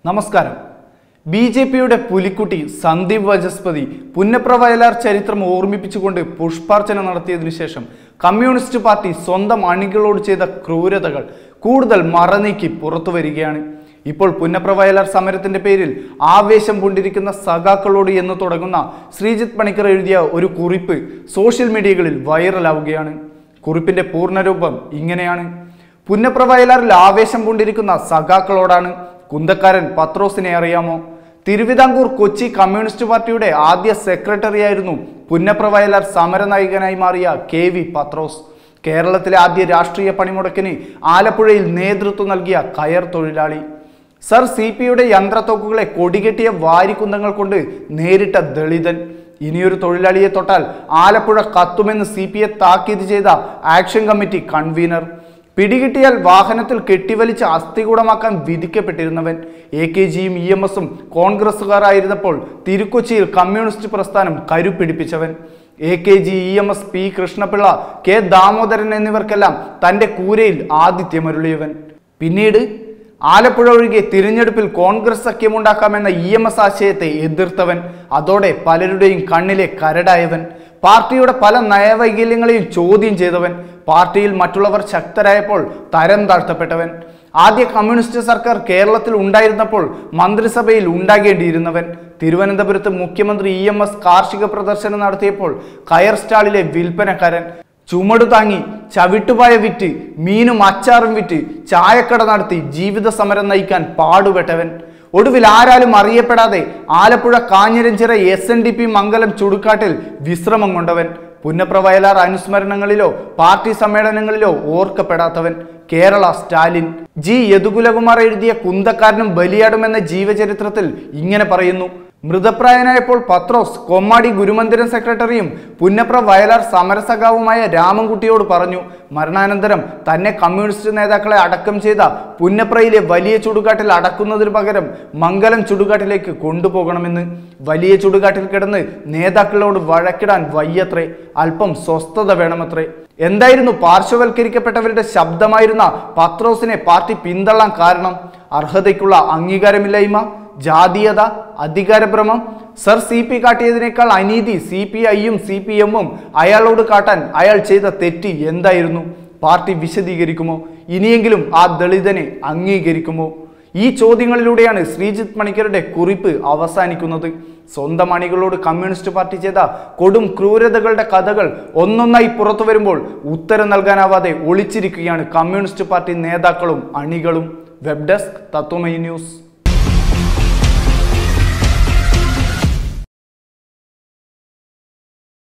നമസ്കാരം B J പിയുടെ പുലിക്കുട്ടി സന്ദീപ് വചസ്പതി പുന്നപ്ര വയലാർ ചരിത്രം ഓർമ്മിപ്പിച്ചുകൊണ്ട് പുഷ്പാർച്ചന നടത്തിയതിനു ശേഷം കമ്മ്യൂണിസ്റ്റ് പാർട്ടി സ്വന്തം അണികളോട് ചെയ്ത ക്രൂരതകൾ കൂടുതൽ മറനീക്കി പുറത്തു വരികയാണ് ഇപ്പോൾ പുന്നപ്ര വയലാർ സമരത്തിന്റെ പേരിൽ ആവേശം കൊണ്ടിരിക്കുന്ന സഖാക്കളോട് എന്ന് തുടങ്ങുന്ന ശ്രീജിത്ത് പണിക്കർ എഴുതിയ ഒരു കുറിപ്പ് സോഷ്യൽ മീഡിയകളിൽ വൈറലാവുകയാണ് കുറിപ്പിന്റെ പൂർണ്ണരൂപം ഇങ്ങനെയാണ് പുന്നപ്ര വയലാറിൽ ആവേശം കൊണ്ടിരിക്കുന്ന സഖാക്കളോടാണ് കുന്തക്കാരൻ പത്രോസിനെ അറിയാമോ തിരുവിതാംകൂർ കൊച്ചി കമ്മ്യൂണിസ്റ്റ് പാർട്ടിയുടെ ആദ്യ സെക്രട്ടറിയായിരുന്നു പുന്നപ്ര വയലാർ സമരനായകനായി മാറിയ കെ വി പത്രോസ് കേരളത്തിലെ ആദ്യ രാഷ്ട്രീയ പണിമുടക്കിന് ആലപ്പുഴയിൽ നേതൃത്വം നൽകിയ കയർ തൊഴിലാളി സർ സി പിയുടെ യന്ത്രത്തോക്കുകളെ കൊടികെട്ടിയ വാരിക്കുന്തങ്ങൾ കൊണ്ട് നേരിട്ട ദളിതൻ ഇനിയൊരു തൊഴിലാളിയെ തൊട്ടാൽ ആലപ്പുഴ കത്തുമെന്ന് സി പി എ താക്കീത് ചെയ്ത ആക്ഷൻ കമ്മിറ്റി കൺവീനർ പിടികിട്ടിയാൽ വാഹനത്തിൽ കെട്ടിവലിച്ച് അസ്ഥികൂടമാക്കാൻ വിധിക്കപ്പെട്ടിരുന്നവൻ എ കെ ജിയും ഇ എം എസും കോൺഗ്രസുകാരായിരുന്നപ്പോൾ തിരുക്കൊച്ചിയിൽ കമ്മ്യൂണിസ്റ്റ് പ്രസ്ഥാനം കരുപിടിപ്പിച്ചവൻ A K G E M S P Krishnapillai K Damodaran എന്നിവർക്കെല്ലാം തൻ്റെ കൂരയിൽ ആതിഥ്യമരുളിയവൻ പിന്നീട് ആലപ്പുഴ ഒഴികെ തിരഞ്ഞെടുപ്പിൽ കോൺഗ്രസ് സഖ്യമുണ്ടാക്കാമെന്ന ഇ എം എസ് ആശയത്തെ എതിർത്തവൻ അതോടെ പലരുടെയും കണ്ണിലെ കരടായവൻ പാർട്ടിയുടെ പല നയവൈകല്യങ്ങളെയും ചോദ്യം ചെയ്തവൻ പാർട്ടിയിൽ മറ്റുള്ളവർ ശക്തരായപ്പോൾ തരം താഴ്ത്തപ്പെട്ടവൻ ആദ്യ കമ്മ്യൂണിസ്റ്റ് സർക്കാർ കേരളത്തിൽ ഉണ്ടായിരുന്നപ്പോൾ മന്ത്രിസഭയിൽ ഉണ്ടാകേണ്ടിയിരുന്നവൻ തിരുവനന്തപുരത്ത് മുഖ്യമന്ത്രി ഇ എം എസ് കാർഷിക പ്രദർശനം നടത്തിയപ്പോൾ കയർ സ്റ്റാളിലെ വിൽപ്പനക്കാരൻ ചുമടു താങ്ങി ചവിട്ടുപായ വിറ്റ് മീനും അച്ചാറും വിറ്റ് ചായക്കട നടത്തി ജീവിത സമരം നയിക്കാൻ പാടുപെട്ടവൻ ഒടുവിൽ ആരാലും അറിയപ്പെടാതെ Alappuzha Kanjiranchira S N D P Mangalam ചുടുക്കാട്ടിൽ വിശ്രമം കൊണ്ടവൻ പുന്നപ്ര വയലാർ അനുസ്മരണങ്ങളിലോ പാർട്ടി സമ്മേളനങ്ങളിലോ ഓർക്കപ്പെടാത്തവൻ കേരള സ്റ്റാലിൻ ജി യദുകുലകുമാർ എഴുതിയ കുന്തക്കാരനും ബലിയാടുമെന്ന ജീവചരിത്രത്തിൽ ഇങ്ങനെ പറയുന്നു മൃതപ്രായനായപ്പോൾ പത്രോസ് കൊമ്മാടി ഗുരുമന്ദിരം സെക്രട്ടറിയും പുന്നപ്ര വയലാർ സമരസഖാവുമായ രാമൻകുട്ടിയോട് പറഞ്ഞു മരണാനന്തരം തന്നെ കമ്മ്യൂണിസ്റ്റ് നേതാക്കളെ അടക്കം ചെയ്ത പുന്നപ്രയിലെ വലിയ ചുടുകാട്ടിൽ അടക്കുന്നതിന് പകരം മംഗലം ചുടുകാട്ടിലേക്ക് കൊണ്ടുപോകണമെന്ന് വലിയ ചുടുകാട്ടിൽ കിടന്ന് നേതാക്കളോട് വഴക്കിടാൻ വയ്യത്രേ അല്പം സ്വസ്ഥത വേണമത്രേ എന്തായിരുന്നു പാർശ്വവൽക്കരിക്കപ്പെട്ടവരുടെ ശബ്ദമായിരുന്ന പത്രോസിനെ പാർട്ടി പിന്തള്ളാൻ കാരണം അർഹതയ്ക്കുള്ള അംഗീകാരമില്ലായ്മ ജാതീയത അധികാരഭ്രമം സർ സി പി കാട്ടിയതിനേക്കാൾ അനീതി സി പി ഐയും സി പി എമ്മും അയാളോട് കാട്ടാൻ അയാൾ ചെയ്ത തെറ്റ് എന്തായിരുന്നു പാർട്ടി വിശദീകരിക്കുമോ ഇനിയെങ്കിലും ആ ദളിതനെ അംഗീകരിക്കുമോ ഈ ചോദ്യങ്ങളിലൂടെയാണ് ശ്രീജിത്ത് മണിക്കരുടെ കുറിപ്പ് അവസാനിക്കുന്നത് സ്വന്തം അണികളോട് കമ്മ്യൂണിസ്റ്റ് പാർട്ടി ചെയ്ത കൊടും ക്രൂരതകളുടെ കഥകൾ ഒന്നൊന്നായി പുറത്തു വരുമ്പോൾ ഉത്തരം നൽകാനാവാതെ ഒളിച്ചിരിക്കുകയാണ് കമ്മ്യൂണിസ്റ്റ് പാർട്ടി നേതാക്കളും അണികളും വെബ് ഡെസ്ക് തത്വമൈ ന്യൂസ്